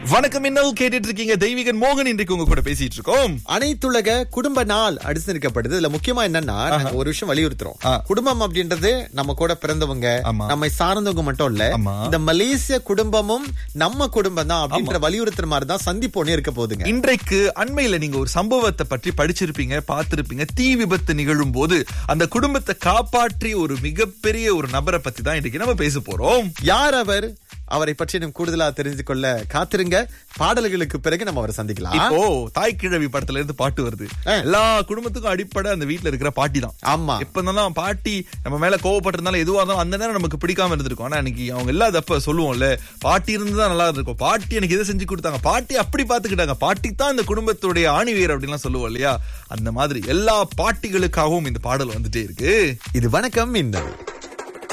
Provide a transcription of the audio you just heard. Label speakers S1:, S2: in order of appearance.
S1: வணக்கம் இன்னல் கேட்டுட்டு இருக்கீங்க தெய்வீகன் மோகன் இன்றைக்கு உங்க கூட பேசிட்டு இருக்கோம்
S2: அனைத்துலக குடும்ப நாள் அனுசரிக்கப்படுது இதுல முக்கியமா என்னன்னா நாங்க ஒரு விஷயம் வலியுறுத்துறோம்
S1: ஆ.
S2: குடும்பம் அப்படின்றது நம்ம கூட பிறந்தவங்க
S1: ஆமா.
S2: நம்மை சார்ந்தவங்க மட்டும் இல்ல
S1: ஆமா.
S2: இந்த மலேசிய குடும்பமும் நம்ம குடும்பம் தான் அப்படின்ற வலியுறுத்துற மாதிரி தான் சந்திப்பு ஒண்ணு இருக்க போகுதுங்க
S1: இன்றைக்கு அண்மையில நீங்க ஒரு சம்பவத்தை பற்றி படிச்சிருப்பீங்க பார்த்திருப்பீங்க தீ விபத்து நிகழும் போது அந்த குடும்பத்தை காப்பாற்றிய ஒரு மிகப்பெரிய ஒரு நபரை பத்தி தான் இன்றைக்கு நம்ம பேச போறோம்
S2: யார் அவர் அவரை பற்றி இன்னும் கூடுதலா தெரிந்து கொள்ள காத்திருங்க பாடல்களுக்கு பிறகு நம்ம அவரை சந்திக்கலாம்
S1: இப்போ தாய் கிழவி படத்துல இருந்து பாட்டு வருது
S2: ஆ.
S1: எல்லா குடும்பத்துக்கும் அடிப்படை அந்த வீட்ல இருக்கிற பாட்டி தான்
S2: ஆமா
S1: எப்ப இருந்தாலும் பாட்டி நம்ம மேல கோவப்பட்டிருந்தாலும் எதுவா இருந்தாலும் அந்த நேரம் நமக்கு பிடிக்காம இருந்திருக்கும் ஆனா இன்னைக்கு அவங்க இல்லாதப்ப சொல்லுவோம்ல பாட்டி இருந்துதான் நல்லா இருந்திருக்கும் பாட்டி எனக்கு இதை செஞ்சு கொடுத்தாங்க பாட்டி அப்படி பாத்துக்கிட்டாங்க பாட்டி தான் இந்த குடும்பத்துடைய ஆணிவேர் அப்படின்லாம் சொல்லுவோம் இல்லையா அந்த மாதிரி எல்லா பாட்டிகளுக்காகவும் இந்த பாடல் வந்துட்டே இருக்கு
S2: இது வணக்கம் இன்னல்